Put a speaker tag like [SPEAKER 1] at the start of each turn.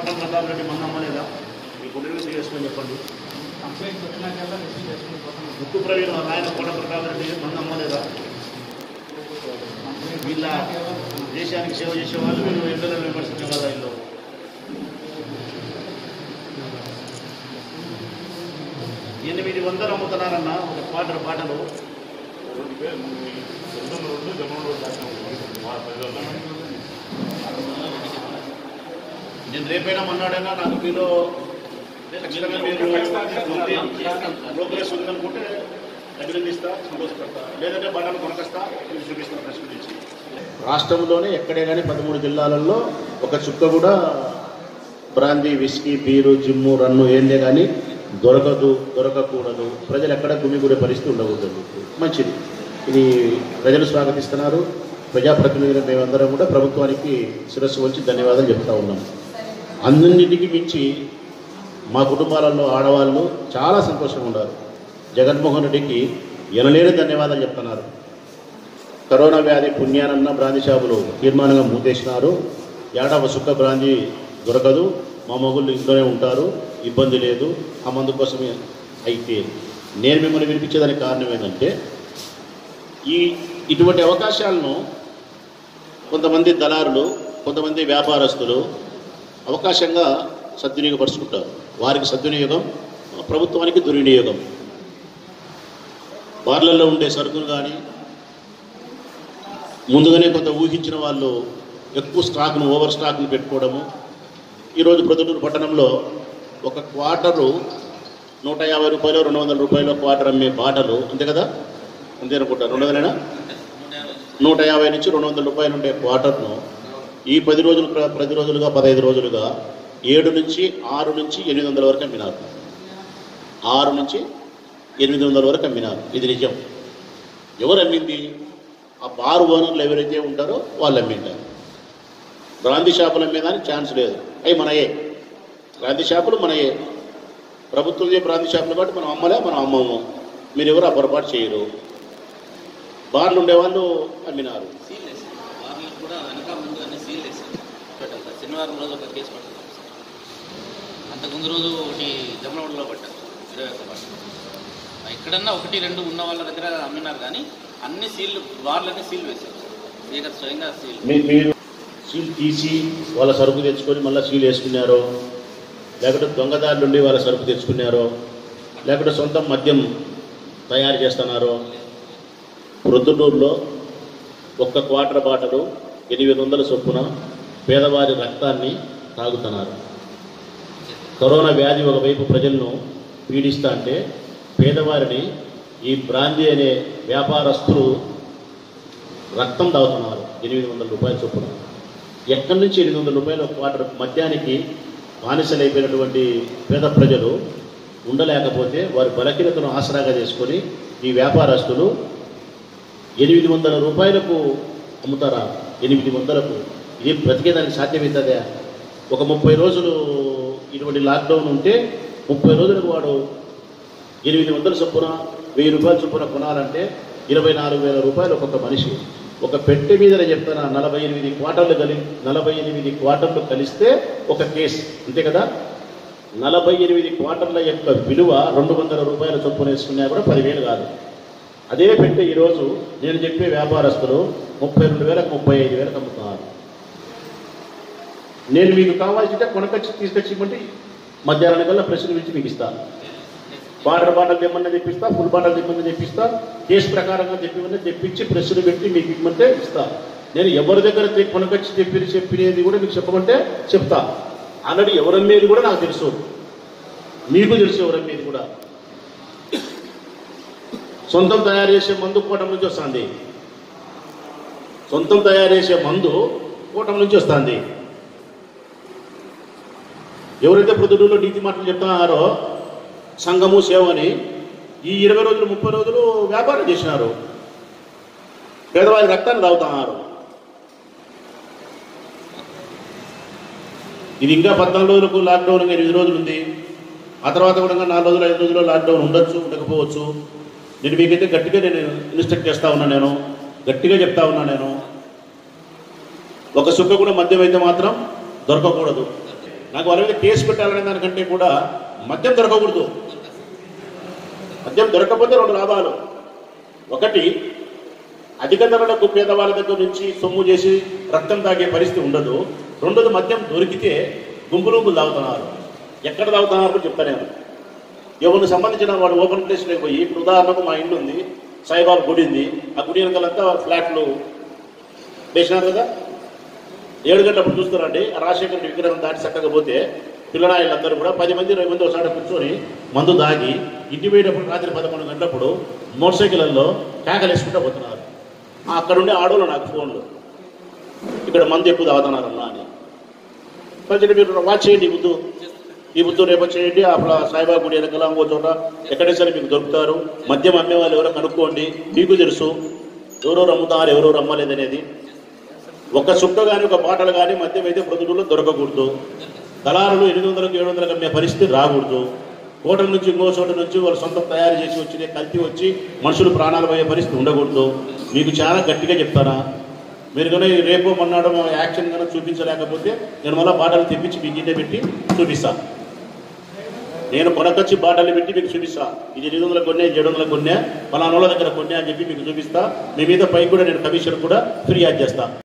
[SPEAKER 1] కోట ప్రతాప్ రెడ్డి మందు అమ్మలేదా మీ గుండెలు చేసుకొని చెప్పండి
[SPEAKER 2] కంప్లైంట్స్ వచ్చినాకల్లా రిసీవ్ చేసుకుని పోతాం
[SPEAKER 1] ముక్కు ప్రవీణ్ వాళ్ళ ఆయన కోట ప్రతాప్ రెడ్డి మందు అమ్మలేదా వీళ్ళ దేశానికి సేవ చేసే వాళ్ళు వీళ్ళు ఎందరో విమర్శించే వాళ్ళ వీళ్ళు ఎనిమిది వందలు అమ్ముతున్నారన్న ఒక క్వార్టర్ బాటలు నేను రేపైనా మొన్నాడైనా నాకు మీలో ఖచ్చితంగా మీరు ఉంది, ప్రోగ్రెస్ ఉందనుకుంటే అభినందిస్తా సంతోషపడతా లేదంటే బట్టలు కొనకస్తా మీరు చూపిస్తా ప్రెస్ గురించి రాష్ట్రంలోనే ఎక్కడే కానీ పదమూడు జిల్లాలలో ఒక చుక్క కూడా brandy whisky beer gin rum ఏందే కానీ దొరకదు దొరకకూడదు ప్రజలు ఎక్కడ గుమిగూడే పరిస్థితి ఉండకూడదు మంచిది ఇది ప్రజలు స్వాగతిస్తున్నారు ప్రజాప్రతినిధులు మేమందరం కూడా ప్రభుత్వానికి శిరస్సు వచ్చి ధన్యవాదాలు చెప్తా ఉన్నాం అన్నింటికి మించి మా కుటుంబాలలో ఆడవాళ్ళు చాలా సంతోషంగా ఉన్నారు జగన్మోహన్ రెడ్డికి ఎనలేని ధన్యవాదాలు చెప్తున్నారు కరోనా వ్యాధి పుణ్యానన్న బ్రాంతి షాపులు తీర్మానంగా మూతేసినారు ఏడావ సుక్క బ్రాంతి దొరకదు మా మొగుళ్ళు ఇంట్లోనే ఉంటారు ఇబ్బంది లేదు ఆ మందు కోసమే అయితే నేను మిమ్మల్ని వినిపించేదానికి కారణం ఏంటంటే ఈ ఇటువంటి అవకాశాలను కొంతమంది దళారులు కొంతమంది వ్యాపారస్తులు అవకాశంగా సద్వినియోగపరుచుకుంటారు వారికి సద్వినియోగం ప్రభుత్వానికి దుర్వినియోగం బార్లలో ఉండే సరుకులు కానీ ముందుగానే కొంత ఊహించిన వాళ్ళు ఎక్కువ స్టాక్ను ఓవర్ స్టాక్ను పెట్టుకోవడము ఈరోజు ప్రొద్దుటూరు పట్టణంలో ఒక క్వార్టరు నూట యాభై రూపాయలు రెండు వందల రూపాయలు క్వార్టర్ అమ్మే బాటలు అంతే కదా అంతే అనుకుంటా రెండు వందలేనా నూట యాభై నుంచి రెండు వందల రూపాయలు ఉండే క్వార్టర్ను ఈ పది రోజులు ప్ర- పది రోజులుగా పదహైదు రోజులుగా ఏడు నుంచి ఆరు నుంచి ఎనిమిది వందల వరకు అమ్మినారు ఆరు నుంచి ఎనిమిది వందల వరకు అమ్మినారు ఇది నిజం ఎవరు అమ్మింది ఆ బార్ ఓనర్లు ఎవరైతే ఉంటారో వాళ్ళు అమ్మింటారు బ్రాంతి షాపులు అమ్మేదానికి ఛాన్స్ లేదు అవి మనయే బ్రాంతి షాపులు మనయే ప్రభుత్వం బ్రాంతి షాపులు కాబట్టి మనం అమ్మలే మనం అమ్మము మీరు ఎవరు ఆ పొరపాటు చేయరు బార్లు ఉండేవాళ్ళు అమ్మినారు
[SPEAKER 3] సీల్ వేసాం వార్లకు కూడా వెనక ముందు అన్ని సీల్ వేసాం పెట్టాలి సార్ శనివారం రోజు ఒక కేసు పట్టాం సార్ అంతకుముందు రోజు ఒకటి జమలవాడలో పట్టాం ఇరవై ఒక్క పట్టాం ఎక్కడన్నా ఒకటి రెండు ఉన్న వాళ్ళ దగ్గర అమ్మినారు కానీ అన్ని సీల్ వార్లన్నీ సీల్ వేసాం సార్ స్పీకర్ స్వయంగా సీల్
[SPEAKER 1] మీ- మీరు సీల్ తీసి వాళ్ళ సరుకు తెచ్చుకొని మళ్ళీ సీల్ వేసుకున్నారో లేకపోతే దొంగదారులు ఉండి వాళ్ళ సరుకు తెచ్చుకున్నారో లేకపోతే సొంతం మద్యం తయారు చేస్తున్నారో ప్రొద్దుటూరులో ఒక్క క్వార్టర్ బాటలు ఎనిమిది వందల చొప్పున పేదవారి రక్తాన్ని తాగుతున్నారు కరోనా వ్యాధి ఒకవైపు ప్రజలను పీడిస్తా అంటే పేదవారిని ఈ బ్రాంతి అనే వ్యాపారస్తులు రక్తం తాగుతున్నారు ఎనిమిది వందల రూపాయల చొప్పున ఎక్కడి నుంచి ఎనిమిది వందల రూపాయల ఒక క్వార్టర్ మద్యానికి బానిసలైపోయినటువంటి పేద ప్రజలు ఉండలేకపోతే వారి బలహీనతను ఆసరాగా చేసుకొని ఈ వ్యాపారస్తులు ఎనిమిది వందల రూపాయలకు అమ్ముతారా ఎనిమిది వందలకు ఇది బ్రతికేదానికి సాధ్యమవుతుందా ఒక ముప్పై రోజులు ఇటువంటి లాక్డౌన్ ఉంటే ముప్పై రోజులకు వాడు ఎనిమిది వందల చొప్పున వెయ్యి రూపాయల చొప్పున కొనాలంటే ఇరవై నాలుగు వేల రూపాయలు ఒక్కొక్క మనిషి ఒక పెట్టె మీద నేను చెప్తాను నలభై ఎనిమిది క్వార్టర్లు కలి నలభై ఎనిమిది క్వార్టర్లు కలిస్తే ఒక కేసు అంతే కదా నలభై ఎనిమిది క్వార్టర్ల యొక్క విలువ రెండు వందల రూపాయల చొప్పున వేసుకున్నా కూడా పదివేలు కాదు అదే పెట్టె ఈరోజు నేను చెప్పే వ్యాపారస్తులు ముప్పై రెండు వేలకు ముప్పై ఐదు వేలకు అమ్ముతున్నారు నేను మీకు కావాల్సింటే కొనకొచ్చి తీసుకొచ్చి ఇవ్వండి మధ్యాహ్నం కల్లా ప్రెస్ నుంచి మీకు ఇస్తాను బార్డర్ బాటలు తెమ్మని తెప్పిస్తా ఫుల్ బాటలు తెమ్మని తెప్పిస్తా కేసు ప్రకారంగా తెప్పిమని తెప్పించి ప్రెస్సులు పెట్టి మీకు ఇవ్వమంటే ఇస్తా నేను ఎవరి దగ్గర తె- కొనకొచ్చి చెప్పి చెప్పినది కూడా మీకు చెప్పమంటే చెప్తా ఆల్రెడీ ఎవరమ్మేది కూడా నాకు తెలుసు మీకు తెలుసు ఎవరమ్మేది కూడా సొంతం తయారు చేసే మందు కూటమి నుంచి వస్తుంది సొంతం తయారు చేసే మందు కూటమి నుంచి వస్తుంది ఎవరైతే ప్రొద్దుటూరులో నీతి మాటలు చెప్తున్నారో సంఘము సేవ అని ఈ ఇరవై రోజులు ముప్పై రోజులు వ్యాపారం చేసినారు పేదవారి రక్తాన్ని తాగుతున్నారు ఇది ఇంకా పద్నాలుగు రోజులకు లాక్డౌన్ ఇంకా ఎనిమిది రోజులు ఉంది ఆ తర్వాత కూడా ఇంకా నాలుగు రోజులు ఐదు రోజులు లాక్డౌన్ ఉండొచ్చు ఉండకపోవచ్చు నేను మీకైతే గట్టిగా నేను ఇన్స్ట్రక్ట్ చేస్తా ఉన్నా నేను గట్టిగా చెప్తా ఉన్నా నేను ఒక సుక్క కూడా మద్యం అయితే మాత్రం దొరకకూడదు నాకు వాళ్ళ మీద కేసు పెట్టాలనే దానికంటే కూడా మద్యం దొరకకూడదు మద్యం దొరకకపోతే రెండు లాభాలు ఒకటి అధిక ధరలకు పేదవాళ్ళ దగ్గర నుంచి సొమ్ము చేసి రక్తం తాగే పరిస్థితి ఉండదు రెండోది మద్యం దొరికితే గుంపు గుంపులు తాగుతున్నారు ఎక్కడ తాగుతున్నారు కూడా చెప్తా నేను ఎవరిని సంబంధించిన వాడు ఓపెన్ ప్లేస్లోకి పోయి ఇప్పుడు ఉదాహరణకు మా ఇల్లు ఉంది సాయిబాబా గుడి ఉంది ఆ గుడి వెనకాలంతా ఫ్లాట్లు వేసినారు కదా ఏడు గంటప్పుడు చూస్తారండి ఆ రాజశేఖర రెడ్డి విగ్రహం దాటి చక్కగా పోతే పిల్లనాయలందరూ కూడా పది మంది ఇరవై మంది ఒకసారి కూర్చొని మందు దాగి ఇంటి పోయేటప్పుడు రాత్రి పదకొండు గంటలప్పుడు మోటార్ సైకిళ్ళల్లో కేకలు వేసుకుంటూ పోతున్నారు ఆ, అక్కడ ఉండే ఆడోళ్ళు నాకు ఫోన్లు ఇక్కడ మందు ఎక్కువ తాగుతున్నారన్నా అని కొంచెం మీరు వాచ్ చేయండి ఈ బుద్ధు ఈ బుద్ధు రేపు చేయండి అప్పుడు సాయిబాబా గుడి వెనకాల ఇంకో చోట ఎక్కడైనా సరే మీకు దొరుకుతారు మద్యం అమ్మే వాళ్ళు ఎవరో కనుక్కోండి మీకు తెలుసు ఎవరెవరు అమ్ముతారు ఎవరెవరు అమ్మలేదనేది ఒక చుక్క కానీ ఒక బాటలు కానీ మద్యం అయితే ప్రొద్దుటూరులో దొరకకూడదు దళారులు ఎనిమిది వందలకు ఏడు వందలకు అమ్మే పరిస్థితి రాకూడదు కోట నుంచి ఇంకో చోట నుంచి వాళ్ళు సొంతం తయారు చేసి వచ్చి కల్తీ వచ్చి మనుషులు ప్రాణాలు పోయే పరిస్థితి ఉండకూడదు మీకు చాలా గట్టిగా చెప్తానా మీరు కానీ రేపు మొన్నాడు యాక్షన్ కనుక చూపించలేకపోతే నేను మళ్ళీ బాటలు తెప్పించి మీకు ఇంటే పెట్టి చూపిస్తాను నేను కొనకొచ్చి బాటలు పెట్టి మీకు చూపిస్తా ఇది ఎనిమిది వందల కొన్నే ఏడు వందల కొన్నే పలానోళ్ళ దగ్గర కొన్నే అని చెప్పి మీకు చూపిస్తా మీ మీద పై కూడా నేను కమిషన్ కూడా ఫిర్యాదు చేస్తా